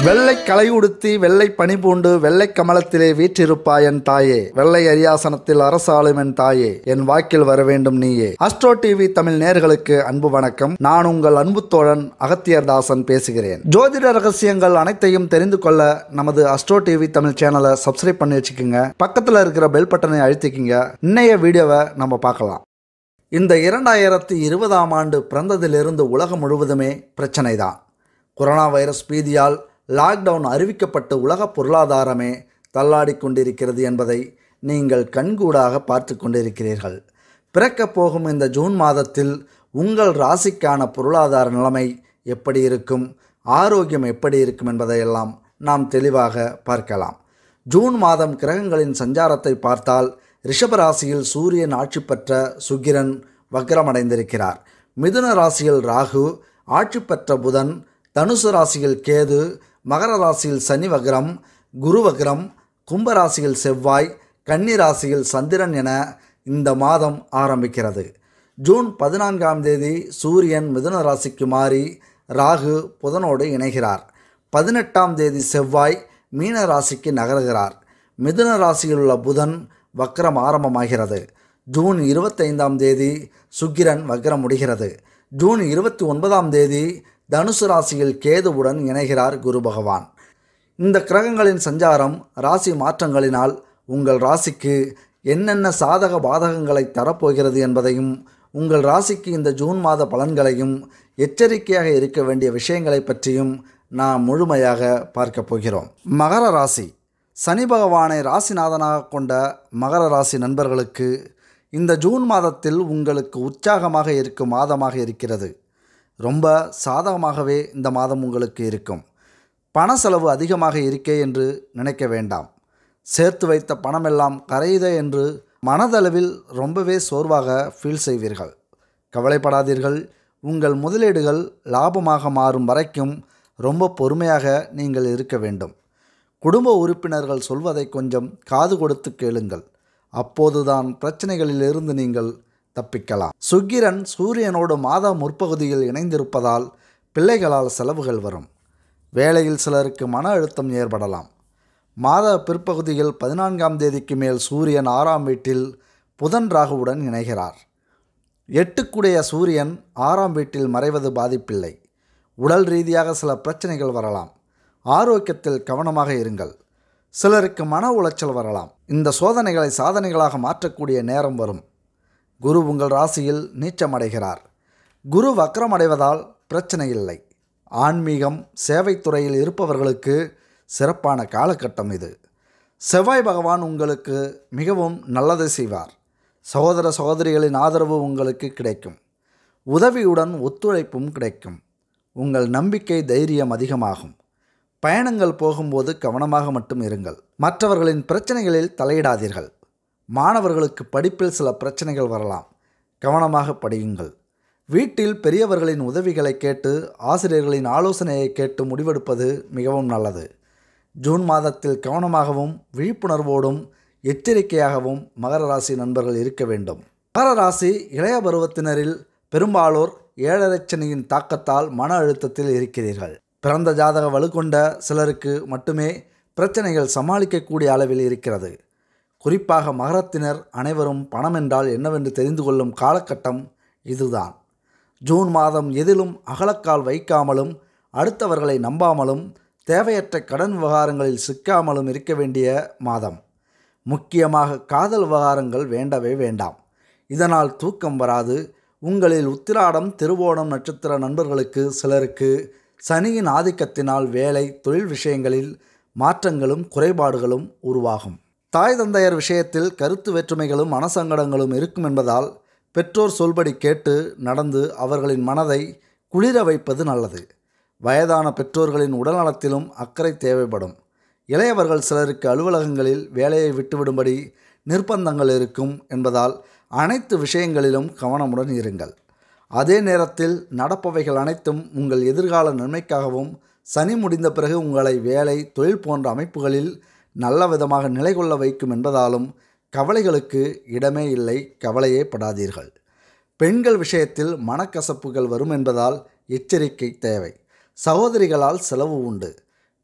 வெள்ளை களை உடுத்தி வெள்ளை பனி பூண்டு வெள்ளை கமலத்திலே வீற்றிருப்பாய் என் தாயே வெள்ளை அரியாசனத்தில் அரசாளும் என் தாயே என் வாக்கில் வர வேண்டும் நீயே அஸ்ட்ரோ டிவி தமிழ் நேர்களுக்கு அன்பு வணக்கம் நான் உங்கள் அன்பு தோழன் அகத்தியர் தாசன் பேசுகிறேன் ஜோதிட ரகசியங்கள் அனைத்தையும் தெரிந்து கொள்ள நமது அஸ்ட்ரோ டிவி தமிழ் சேனலை சப்ஸ்கிரைப் பண்ணி வச்சுக்கோங்க பக்கத்தில் இருக்கிற பெல் பட்டனை அழுத்திக்கிங்க இன்னைய வீடியோவை நம்ம பார்க்கலாம் இந்த இரண்டாயிரத்தி இருபதாம் ஆண்டு பிறந்ததிலிருந்து உலகம் முழுவதுமே பிரச்சனை தான் கொரோனா வைரஸ் பீதியால் லாக்டவுன் அறிவிக்கப்பட்டு உலக பொருளாதாரமே தள்ளாடி கொண்டிருக்கிறது என்பதை நீங்கள் கண்கூடாக பார்த்து கொண்டிருக்கிறீர்கள் பிறக்கப் போகும் இந்த ஜூன் மாதத்தில் உங்கள் ராசிக்கான பொருளாதார நிலைமை எப்படி இருக்கும் ஆரோக்கியம் எப்படி இருக்கும் என்பதையெல்லாம் நாம் தெளிவாக பார்க்கலாம் ஜூன் மாதம் கிரகங்களின் சஞ்சாரத்தை பார்த்தால் ரிஷபராசியில் சூரியன் ஆட்சி பெற்ற சுக்கிரன் வக்ரமடைந்திருக்கிறார் மிதுன ராசியில் ராகு ஆட்சி பெற்ற புதன் தனுசு ராசியில் கேது மகர ராசியில் சனி வக்ரம் குரு வக்ரம் கும்ப ராசியில் செவ்வாய் கன்னி ராசியில் சந்திரன் என இந்த மாதம் ஆரம்பிக்கிறது ஜூன் பதினான்காம் தேதி சூரியன் மிதுன ராசிக்கு மாறி ராகு புதனோடு இணைகிறார் பதினெட்டாம் தேதி செவ்வாய் மீன ராசிக்கு நகர்கிறார் மிதுன ராசியில் உள்ள புதன் வக்ரம் ஆரம்பமாகிறது ஜூன் இருபத்தைந்தாம் தேதி சுக்கிரன் வக்ரம் முடிகிறது ஜூன் இருபத்தி ஒன்பதாம் தேதி தனுசு ராசியில் கேதுவுடன் இணைகிறார் குரு பகவான் இந்த கிரகங்களின் சஞ்சாரம் ராசி மாற்றங்களினால் உங்கள் ராசிக்கு என்னென்ன சாதக பாதகங்களை தரப்போகிறது என்பதையும் உங்கள் ராசிக்கு இந்த ஜூன் மாத பலன்களையும் எச்சரிக்கையாக இருக்க வேண்டிய விஷயங்களை பற்றியும் நாம் முழுமையாக பார்க்க போகிறோம் மகர ராசி சனி பகவானை ராசிநாதனாக கொண்ட மகர ராசி நண்பர்களுக்கு இந்த ஜூன் மாதத்தில் உங்களுக்கு உற்சாகமாக இருக்கும் மாதமாக இருக்கிறது ரொம்ப சாதகமாகவே இந்த மாதம் உங்களுக்கு இருக்கும் பண செலவு அதிகமாக இருக்கே என்று நினைக்க வேண்டாம் சேர்த்து வைத்த பணமெல்லாம் கரையுதே என்று மனதளவில் ரொம்பவே சோர்வாக ஃபீல் செய்வீர்கள் கவலைப்படாதீர்கள் உங்கள் முதலீடுகள் லாபமாக மாறும் வரைக்கும் ரொம்ப பொறுமையாக நீங்கள் இருக்க வேண்டும் குடும்ப உறுப்பினர்கள் சொல்வதை கொஞ்சம் காது கொடுத்து கேளுங்கள் அப்போதுதான் பிரச்சனைகளிலிருந்து நீங்கள் தப்பிக்கலாம் சுக்கிரன் சூரியனோடு மாத முற்பகுதியில் இணைந்திருப்பதால் பிள்ளைகளால் செலவுகள் வரும் வேலையில் சிலருக்கு மன அழுத்தம் ஏற்படலாம் மாத பிற்பகுதியில் பதினான்காம் தேதிக்கு மேல் சூரியன் ஆறாம் வீட்டில் புதன் ராகுவுடன் இணைகிறார் எட்டுக்குடைய சூரியன் ஆறாம் வீட்டில் மறைவது பாதிப்பில்லை உடல் ரீதியாக சில பிரச்சனைகள் வரலாம் ஆரோக்கியத்தில் கவனமாக இருங்கள் சிலருக்கு மன உளைச்சல் வரலாம் இந்த சோதனைகளை சாதனைகளாக மாற்றக்கூடிய நேரம் வரும் குரு உங்கள் ராசியில் நீச்சமடைகிறார் குரு வக்ரமடைவதால் பிரச்சனை இல்லை ஆன்மீகம் சேவைத்துறையில் இருப்பவர்களுக்கு சிறப்பான காலகட்டம் இது செவ்வாய் பகவான் உங்களுக்கு மிகவும் நல்லதை செய்வார் சகோதர சகோதரிகளின் ஆதரவு உங்களுக்கு கிடைக்கும் உதவியுடன் ஒத்துழைப்பும் கிடைக்கும் உங்கள் நம்பிக்கை தைரியம் அதிகமாகும் பயணங்கள் போகும்போது கவனமாக மட்டும் இருங்கள் மற்றவர்களின் பிரச்சனைகளில் தலையிடாதீர்கள் மாணவர்களுக்கு படிப்பில் சில பிரச்சனைகள் வரலாம் கவனமாக படியுங்கள் வீட்டில் பெரியவர்களின் உதவிகளை கேட்டு ஆசிரியர்களின் ஆலோசனையை கேட்டு முடிவெடுப்பது மிகவும் நல்லது ஜூன் மாதத்தில் கவனமாகவும் விழிப்புணர்வோடும் எச்சரிக்கையாகவும் மகர ராசி நண்பர்கள் இருக்க வேண்டும் மகர ராசி இளைய பருவத்தினரில் பெரும்பாலோர் ஏழரை சனியின் தாக்கத்தால் மன அழுத்தத்தில் இருக்கிறீர்கள் பிறந்த ஜாதக வலுக்கொண்ட சிலருக்கு மட்டுமே பிரச்சனைகள் சமாளிக்கக்கூடிய அளவில் இருக்கிறது குறிப்பாக மகரத்தினர் அனைவரும் பணம் என்றால் என்னவென்று தெரிந்து கொள்ளும் காலகட்டம் இதுதான் ஜூன் மாதம் எதிலும் அகலக்கால் வைக்காமலும் அடுத்தவர்களை நம்பாமலும் தேவையற்ற கடன் விவகாரங்களில் சிக்காமலும் இருக்க வேண்டிய மாதம் முக்கியமாக காதல் விவகாரங்கள் வேண்டவே வேண்டாம் இதனால் தூக்கம் வராது உங்களில் உத்திராடம் திருவோணம் நட்சத்திர நண்பர்களுக்கு சிலருக்கு சனியின் ஆதிக்கத்தினால் வேலை தொழில் விஷயங்களில் மாற்றங்களும் குறைபாடுகளும் உருவாகும் தாய் தந்தையர் விஷயத்தில் கருத்து வேற்றுமைகளும் மனசங்கடங்களும் இருக்கும் என்பதால் பெற்றோர் சொல்படி கேட்டு நடந்து அவர்களின் மனதை குளிர வைப்பது நல்லது வயதான பெற்றோர்களின் உடல்நலத்திலும் அக்கறை தேவைப்படும் இளையவர்கள் சிலருக்கு அலுவலகங்களில் வேலையை விட்டுவிடும்படி நிர்பந்தங்கள் இருக்கும் என்பதால் அனைத்து விஷயங்களிலும் கவனமுடன் இருங்கள் அதே நேரத்தில் நடப்பவைகள் அனைத்தும் உங்கள் எதிர்கால நன்மைக்காகவும் சனி முடிந்த பிறகு உங்களை வேலை தொழில் போன்ற அமைப்புகளில் நல்ல விதமாக நிலை கொள்ள வைக்கும் என்பதாலும் கவலைகளுக்கு இடமே இல்லை கவலையே படாதீர்கள் பெண்கள் விஷயத்தில் மனக்கசப்புகள் வரும் என்பதால் எச்சரிக்கை தேவை சகோதரிகளால் செலவு உண்டு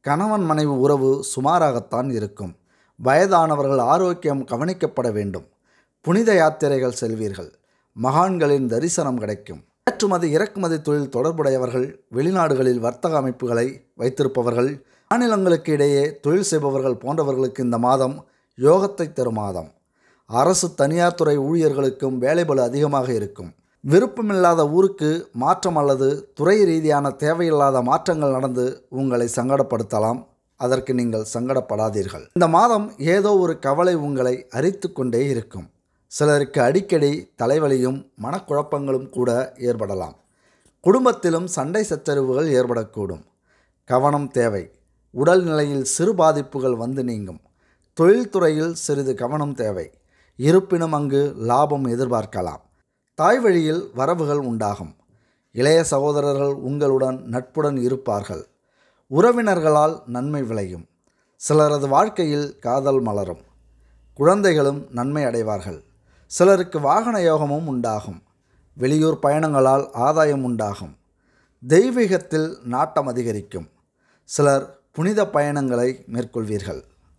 கணவன் மனைவி உறவு சுமாராகத்தான் இருக்கும் வயதானவர்கள் ஆரோக்கியம் கவனிக்கப்பட வேண்டும் புனித யாத்திரைகள் செல்வீர்கள் மகான்களின் தரிசனம் கிடைக்கும் ஏற்றுமதி இறக்குமதி தொழில் தொடர்புடையவர்கள் வெளிநாடுகளில் வர்த்தக அமைப்புகளை வைத்திருப்பவர்கள் மாநிலங்களுக்கு இடையே தொழில் செய்பவர்கள் போன்றவர்களுக்கு இந்த மாதம் யோகத்தை தரும் மாதம் அரசு தனியார் துறை ஊழியர்களுக்கும் வேலைபளு அதிகமாக இருக்கும் விருப்பமில்லாத ஊருக்கு மாற்றம் அல்லது துறை ரீதியான தேவையில்லாத மாற்றங்கள் நடந்து உங்களை சங்கடப்படுத்தலாம் அதற்கு நீங்கள் சங்கடப்படாதீர்கள் இந்த மாதம் ஏதோ ஒரு கவலை உங்களை அரித்து கொண்டே இருக்கும் சிலருக்கு அடிக்கடி தலைவலியும் மனக்குழப்பங்களும் கூட ஏற்படலாம் குடும்பத்திலும் சண்டை சச்சரவுகள் ஏற்படக்கூடும் கவனம் தேவை உடல்நிலையில் சிறு பாதிப்புகள் வந்து நீங்கும் தொழில்துறையில் சிறிது கவனம் தேவை இருப்பினும் அங்கு லாபம் எதிர்பார்க்கலாம் தாய் வழியில் வரவுகள் உண்டாகும் இளைய சகோதரர்கள் உங்களுடன் நட்புடன் இருப்பார்கள் உறவினர்களால் நன்மை விளையும் சிலரது வாழ்க்கையில் காதல் மலரும் குழந்தைகளும் நன்மை அடைவார்கள் சிலருக்கு வாகன யோகமும் உண்டாகும் வெளியூர் பயணங்களால் ஆதாயம் உண்டாகும் தெய்வீகத்தில் நாட்டம் அதிகரிக்கும் சிலர் புனித பயணங்களை மேற்கொள்வீர்கள்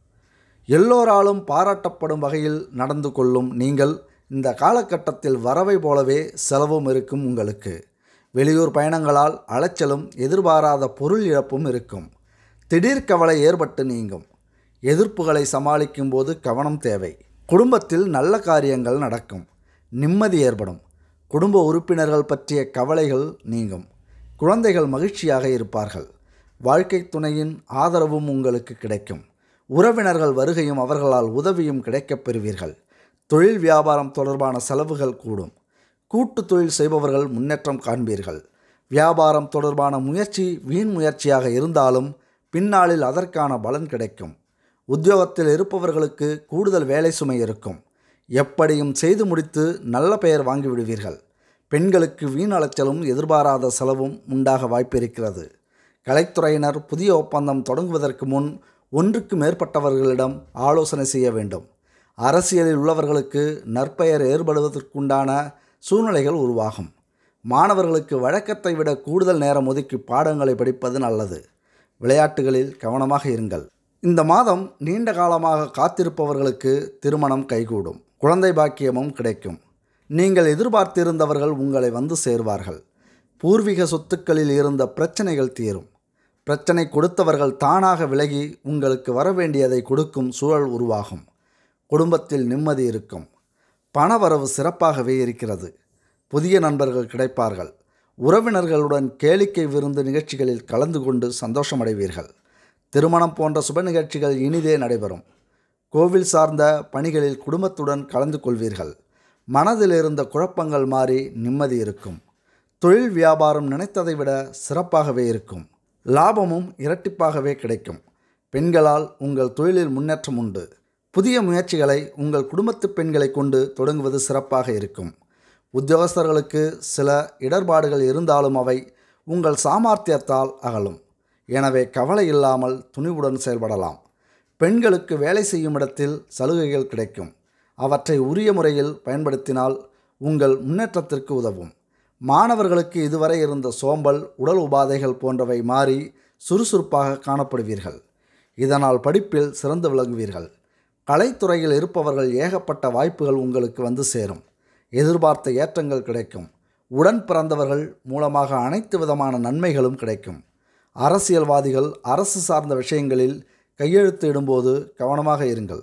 எல்லோராலும் பாராட்டப்படும் வகையில் நடந்து கொள்ளும் நீங்கள் இந்த காலகட்டத்தில் வரவை போலவே செலவும் இருக்கும் உங்களுக்கு வெளியூர் பயணங்களால் அலைச்சலும் எதிர்பாராத பொருள் இழப்பும் இருக்கும் திடீர் கவலை ஏற்பட்டு நீங்கும் எதிர்ப்புகளை சமாளிக்கும் போது கவனம் தேவை குடும்பத்தில் நல்ல காரியங்கள் நடக்கும் நிம்மதி ஏற்படும் குடும்ப உறுப்பினர்கள் பற்றிய கவலைகள் நீங்கும் குழந்தைகள் மகிழ்ச்சியாக இருப்பார்கள் வாழ்க்கை துணையின் ஆதரவும் உங்களுக்கு கிடைக்கும் உறவினர்கள் வருகையும் அவர்களால் உதவியும் கிடைக்கப் பெறுவீர்கள் தொழில் வியாபாரம் தொடர்பான செலவுகள் கூடும் கூட்டு தொழில் செய்பவர்கள் முன்னேற்றம் காண்பீர்கள் வியாபாரம் தொடர்பான முயற்சி வீண் முயற்சியாக இருந்தாலும் பின்னாளில் அதற்கான பலன் கிடைக்கும் உத்தியோகத்தில் இருப்பவர்களுக்கு கூடுதல் வேலை சுமை இருக்கும் எப்படியும் செய்து முடித்து நல்ல பெயர் வாங்கிவிடுவீர்கள் பெண்களுக்கு வீண் அலைச்சலும் எதிர்பாராத செலவும் உண்டாக வாய்ப்பிருக்கிறது கலைத்துறையினர் புதிய ஒப்பந்தம் தொடங்குவதற்கு முன் ஒன்றுக்கு மேற்பட்டவர்களிடம் ஆலோசனை செய்ய வேண்டும் அரசியலில் உள்ளவர்களுக்கு நற்பெயர் ஏற்படுவதற்குண்டான சூழ்நிலைகள் உருவாகும் மாணவர்களுக்கு வழக்கத்தை விட கூடுதல் நேரம் ஒதுக்கி பாடங்களை படிப்பது நல்லது விளையாட்டுகளில் கவனமாக இருங்கள் இந்த மாதம் நீண்ட காலமாக காத்திருப்பவர்களுக்கு திருமணம் கைகூடும் குழந்தை பாக்கியமும் கிடைக்கும் நீங்கள் எதிர்பார்த்திருந்தவர்கள் உங்களை வந்து சேர்வார்கள் பூர்வீக சொத்துக்களில் இருந்த பிரச்சனைகள் தீரும் பிரச்சனை கொடுத்தவர்கள் தானாக விலகி உங்களுக்கு வரவேண்டியதை கொடுக்கும் சூழல் உருவாகும் குடும்பத்தில் நிம்மதி இருக்கும் பணவரவு சிறப்பாகவே இருக்கிறது புதிய நண்பர்கள் கிடைப்பார்கள் உறவினர்களுடன் கேளிக்கை விருந்து நிகழ்ச்சிகளில் கலந்து கொண்டு சந்தோஷமடைவீர்கள் திருமணம் போன்ற சுப நிகழ்ச்சிகள் இனிதே நடைபெறும் கோவில் சார்ந்த பணிகளில் குடும்பத்துடன் கலந்து கொள்வீர்கள் மனதில் இருந்த குழப்பங்கள் மாறி நிம்மதி இருக்கும் தொழில் வியாபாரம் நினைத்ததை விட சிறப்பாகவே இருக்கும் லாபமும் இரட்டிப்பாகவே கிடைக்கும் பெண்களால் உங்கள் தொழிலில் முன்னேற்றம் உண்டு புதிய முயற்சிகளை உங்கள் குடும்பத்து பெண்களை கொண்டு தொடங்குவது சிறப்பாக இருக்கும் உத்தியோகஸ்தர்களுக்கு சில இடர்பாடுகள் இருந்தாலும் அவை உங்கள் சாமர்த்தியத்தால் அகலும் எனவே கவலை இல்லாமல் துணிவுடன் செயல்படலாம் பெண்களுக்கு வேலை செய்யும் இடத்தில் சலுகைகள் கிடைக்கும் அவற்றை உரிய முறையில் பயன்படுத்தினால் உங்கள் முன்னேற்றத்திற்கு உதவும் மாணவர்களுக்கு இதுவரை இருந்த சோம்பல் உடல் உபாதைகள் போன்றவை மாறி சுறுசுறுப்பாக காணப்படுவீர்கள் இதனால் படிப்பில் சிறந்து விளங்குவீர்கள் கலைத்துறையில் இருப்பவர்கள் ஏகப்பட்ட வாய்ப்புகள் உங்களுக்கு வந்து சேரும் எதிர்பார்த்த ஏற்றங்கள் கிடைக்கும் உடன் பிறந்தவர்கள் மூலமாக அனைத்து விதமான நன்மைகளும் கிடைக்கும் அரசியல்வாதிகள் அரசு சார்ந்த விஷயங்களில் கையெழுத்து இடும்போது கவனமாக இருங்கள்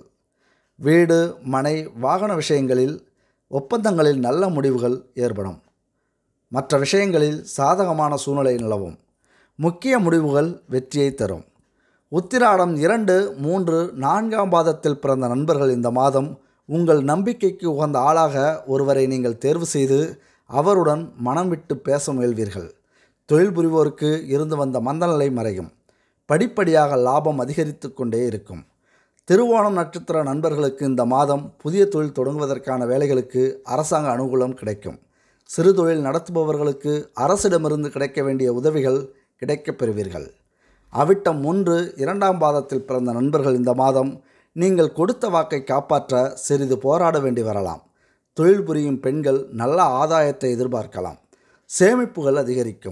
வீடு மனை வாகன விஷயங்களில் ஒப்பந்தங்களில் நல்ல முடிவுகள் ஏற்படும் மற்ற விஷயங்களில் சாதகமான சூழ்நிலை நிலவும் முக்கிய முடிவுகள் வெற்றியை தரும் உத்திராடம் இரண்டு மூன்று நான்காம் பாதத்தில் பிறந்த நண்பர்கள் இந்த மாதம் உங்கள் நம்பிக்கைக்கு உகந்த ஆளாக ஒருவரை நீங்கள் தேர்வு செய்து அவருடன் மனம் விட்டு பேச முயல்வீர்கள் தொழில் புரிவோருக்கு இருந்து வந்த மந்தநிலை மறையும் படிப்படியாக லாபம் அதிகரித்து கொண்டே இருக்கும் திருவோணம் நட்சத்திர நண்பர்களுக்கு இந்த மாதம் புதிய தொழில் தொடங்குவதற்கான வேலைகளுக்கு அரசாங்க அனுகூலம் கிடைக்கும் சிறு தொழில் நடத்துபவர்களுக்கு அரசிடமிருந்து கிடைக்க வேண்டிய உதவிகள் கிடைக்கப் பெறுவீர்கள் அவிட்டம் ஒன்று இரண்டாம் பாதத்தில் பிறந்த நண்பர்கள் இந்த மாதம் நீங்கள் கொடுத்த வாக்கை காப்பாற்ற சிறிது போராட வேண்டி வரலாம் தொழில் புரியும் பெண்கள் நல்ல ஆதாயத்தை எதிர்பார்க்கலாம் சேமிப்புகள் அதிகரிக்கும்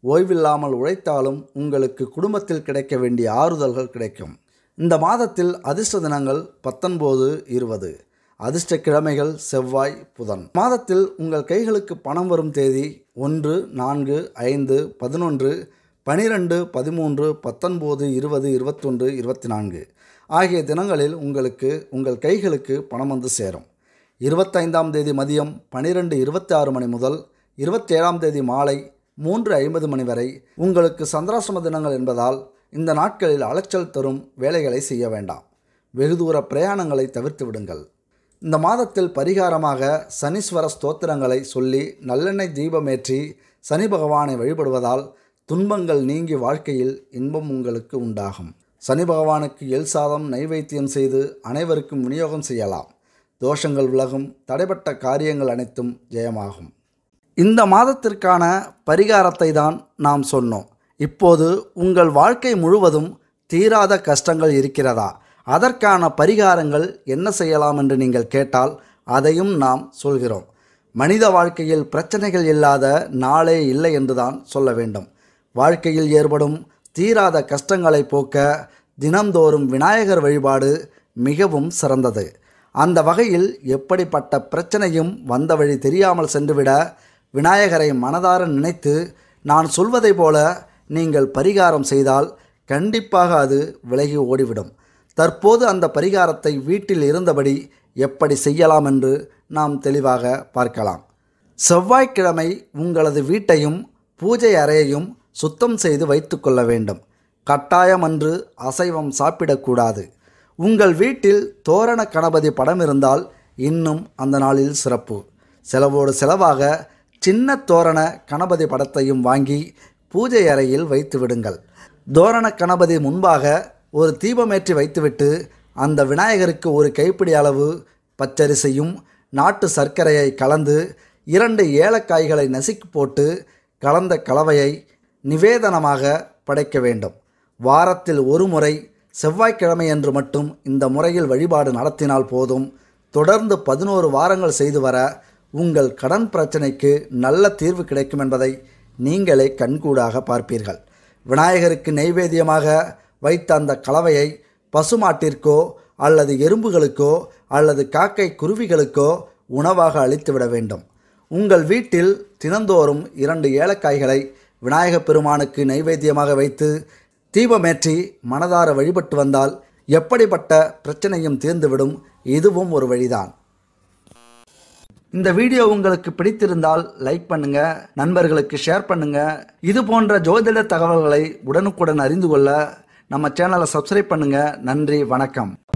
ஓய்வில்லாமல் உழைத்தாலும் உங்களுக்கு குடும்பத்தில் கிடைக்க வேண்டிய ஆறுதல்கள் கிடைக்கும் இந்த மாதத்தில் அதிர்ஷ்ட தினங்கள் பத்தொன்பது இருபது அதிர்ஷ்ட கிழமைகள் செவ்வாய் புதன் மாதத்தில் உங்கள் கைகளுக்கு பணம் வரும் தேதி ஒன்று நான்கு ஐந்து பதினொன்று பனிரெண்டு பதிமூன்று பத்தொன்பது இருபது இருபத்தொன்று இருபத்தி நான்கு ஆகிய தினங்களில் உங்களுக்கு உங்கள் கைகளுக்கு பணம் வந்து சேரும் இருபத்தைந்தாம் தேதி மதியம் பனிரெண்டு இருபத்தி ஆறு மணி முதல் இருபத்தேழாம் தேதி மாலை மூன்று ஐம்பது மணி வரை உங்களுக்கு சந்திராசிரம தினங்கள் என்பதால் இந்த நாட்களில் அலைச்சல் தரும் வேலைகளை செய்ய வேண்டாம் வெகு தூர பிரயாணங்களை தவிர்த்து விடுங்கள் இந்த மாதத்தில் பரிகாரமாக சனீஸ்வர ஸ்தோத்திரங்களை சொல்லி நல்லெண்ணெய் தீபமேற்றி சனி பகவானை வழிபடுவதால் துன்பங்கள் நீங்கி வாழ்க்கையில் இன்பம் உங்களுக்கு உண்டாகும் சனி பகவானுக்கு எல் சாதம் நைவேத்தியம் செய்து அனைவருக்கும் விநியோகம் செய்யலாம் தோஷங்கள் விலகும் தடைப்பட்ட காரியங்கள் அனைத்தும் ஜெயமாகும் இந்த மாதத்திற்கான பரிகாரத்தை தான் நாம் சொன்னோம் இப்போது உங்கள் வாழ்க்கை முழுவதும் தீராத கஷ்டங்கள் இருக்கிறதா அதற்கான பரிகாரங்கள் என்ன செய்யலாம் என்று நீங்கள் கேட்டால் அதையும் நாம் சொல்கிறோம் மனித வாழ்க்கையில் பிரச்சனைகள் இல்லாத நாளே இல்லை என்றுதான் சொல்ல வேண்டும் வாழ்க்கையில் ஏற்படும் தீராத கஷ்டங்களை போக்க தினம்தோறும் விநாயகர் வழிபாடு மிகவும் சிறந்தது அந்த வகையில் எப்படிப்பட்ட பிரச்சனையும் வந்த வழி தெரியாமல் சென்றுவிட விநாயகரை மனதார நினைத்து நான் சொல்வதை போல நீங்கள் பரிகாரம் செய்தால் கண்டிப்பாக அது விலகி ஓடிவிடும் தற்போது அந்த பரிகாரத்தை வீட்டில் இருந்தபடி எப்படி செய்யலாம் என்று நாம் தெளிவாக பார்க்கலாம் செவ்வாய்க்கிழமை உங்களது வீட்டையும் பூஜை அறையையும் சுத்தம் செய்து வைத்துக்கொள்ள வேண்டும் கட்டாயம் அன்று அசைவம் சாப்பிடக்கூடாது உங்கள் வீட்டில் தோரண கணபதி படம் இருந்தால் இன்னும் அந்த நாளில் சிறப்பு செலவோடு செலவாக சின்ன தோரண கணபதி படத்தையும் வாங்கி பூஜை அறையில் வைத்து விடுங்கள் தோரண கணபதி முன்பாக ஒரு தீபமேற்றி வைத்துவிட்டு அந்த விநாயகருக்கு ஒரு கைப்பிடி அளவு பச்சரிசையும் நாட்டு சர்க்கரையை கலந்து இரண்டு ஏலக்காய்களை நசுக்கி போட்டு கலந்த கலவையை நிவேதனமாக படைக்க வேண்டும் வாரத்தில் ஒரு முறை செவ்வாய்க்கிழமை என்று மட்டும் இந்த முறையில் வழிபாடு நடத்தினால் போதும் தொடர்ந்து பதினோரு வாரங்கள் செய்து வர உங்கள் கடன் பிரச்சனைக்கு நல்ல தீர்வு கிடைக்கும் என்பதை நீங்களே கண்கூடாக பார்ப்பீர்கள் விநாயகருக்கு நெய்வேத்தியமாக வைத்த அந்த கலவையை பசுமாட்டிற்கோ அல்லது எறும்புகளுக்கோ அல்லது காக்கை குருவிகளுக்கோ உணவாக அளித்துவிட வேண்டும் உங்கள் வீட்டில் தினந்தோறும் இரண்டு ஏலக்காய்களை விநாயகப் பெருமானுக்கு நைவேத்தியமாக வைத்து தீபமேற்றி மனதார வழிபட்டு வந்தால் எப்படிப்பட்ட பிரச்சனையும் தீர்ந்துவிடும் இதுவும் ஒரு வழிதான் இந்த வீடியோ உங்களுக்கு பிடித்திருந்தால் லைக் பண்ணுங்க நண்பர்களுக்கு ஷேர் பண்ணுங்க இது போன்ற ஜோதிட தகவல்களை உடனுக்குடன் அறிந்து கொள்ள நம்ம சேனலை சப்ஸ்கிரைப் பண்ணுங்க நன்றி வணக்கம்